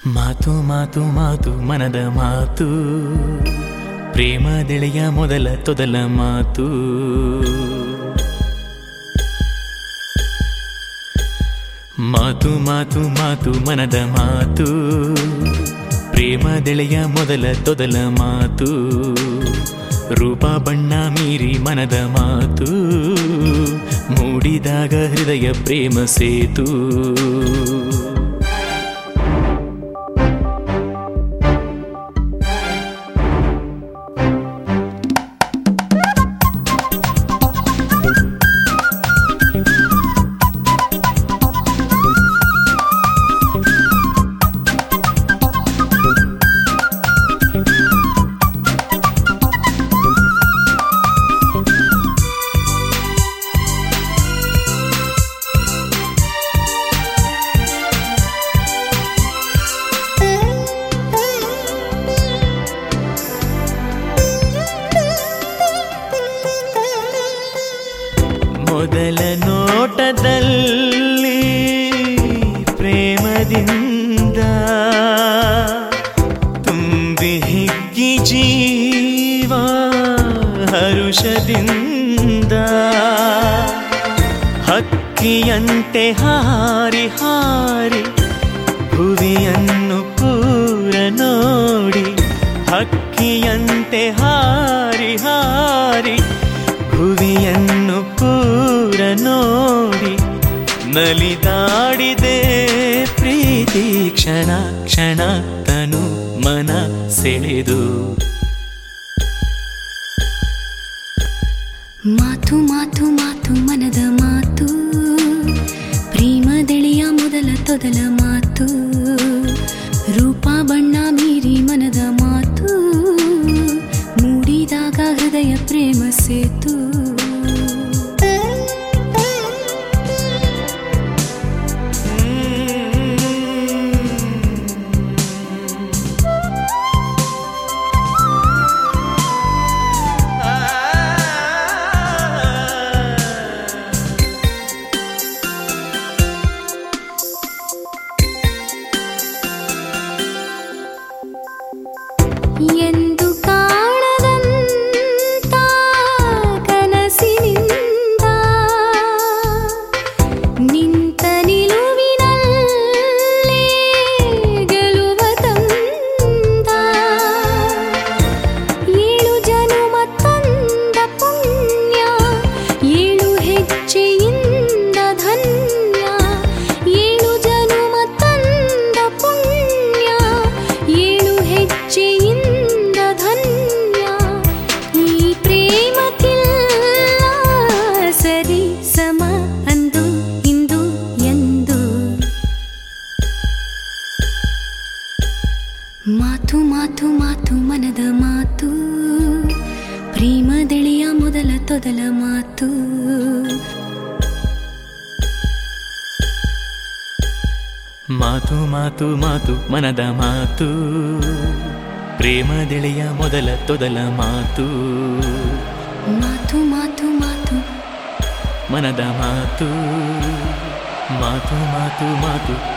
ಮಾತು ಮಾತು ಮಾತು ಮನದ ಮಾತು ಪ್ರೇಮದೆಳೆಯ ಮೊದಲ ತೊದಲ ಮಾತು ಮಾತು ಮಾತು ಮಾತು ಮನದ ಮಾತು ಪ್ರೇಮದೆಳೆಯ ಮೊದಲ ತೊದಲ ಮಾತು ರೂಪ ಬಣ್ಣ ಮೀರಿ ಮನದ ಮಾತು ಮೂಡಿದಾಗ ಹೃದಯ ಪ್ರೇಮ ಸೇತು ಮೊದಲ ನೋಟದಲ್ಲಿ ಪ್ರೇಮದಿಂದ ತುಂಬಿ ಹಿಗ್ಗಿ ಜೀವ ಹರುಷದಿಂದ ಹಕ್ಕಿಯಂತೆ ಹಾರಿ ಹಾರಿ ಭುವಿಯನ್ನು ಪೂರ ನೋಡಿ ಹಕ್ಕಿಯಂತೆ ಹಾರಿ ಹಾರಿ ಭುವಿಯನ್ನು ಪೂರ ನೋಡಿ ನಲಿದಾಡಿದೆ ಪ್ರೀತಿ ಕ್ಷಣ ಕ್ಷಣ ತನು ಮನ ಸೆಳೆದು ಮಾತು ಮಾತು ಮಾತು ಮನದ ಮಾತು ಪ್ರೇಮದೆಳೆಯ ಮೊದಲ ತೊದಲ ಮಾತು ರೂಪ ಬಣ್ಣ ಮೀರಿ ಮನದ ಮಾತು ಮೂಡಿದಾಗ ಹೃದಯ ಪ್ರೇಮ ಸೇತು ಎಂದು ಕಾಣದಂತ ಕನಸಿನಿಂದ ನಿಂತ ನಿಲುವಿನಲ್ಲೇ ಗೆಲುವ ತಂದ ಏಳು ಜನುಮ ತಂದ ಪುಣ್ಯ ಏಳು ಹೆಜ್ಜೆಯಿಂದ ಧನ್ಯ ಏಳು ಜನುಮ ತಂದ ಪುಣ್ಯ ಏಳು ಹೆಜ್ಜೆಯಿಂದ ಧನ್ಯ ಈ ಪ್ರೇಮಕ್ಕಿಲ್ಲ ಸರಿ ಸಮ ಅಂದು ಇಂದು ಎಂದು ಮಾತು ಮಾತು ಮಾತು ಮನದ ಮಾತು ಪ್ರೇಮದೆಳೆಯ ಮೊದಲ ತೊದಲ ಮಾತು ಮಾತು ಮಾತು ಮಾತು ಮನದ ಮಾತು ಪ್ರೇಮದೆಳೆಯ ಮೊದಲ ತೊದಲ ಮಾತು ಮಾತು ಮಾತು ಮಾತು ಮನದ ಮಾತು ಮಾತು ಮಾತು ಮಾತು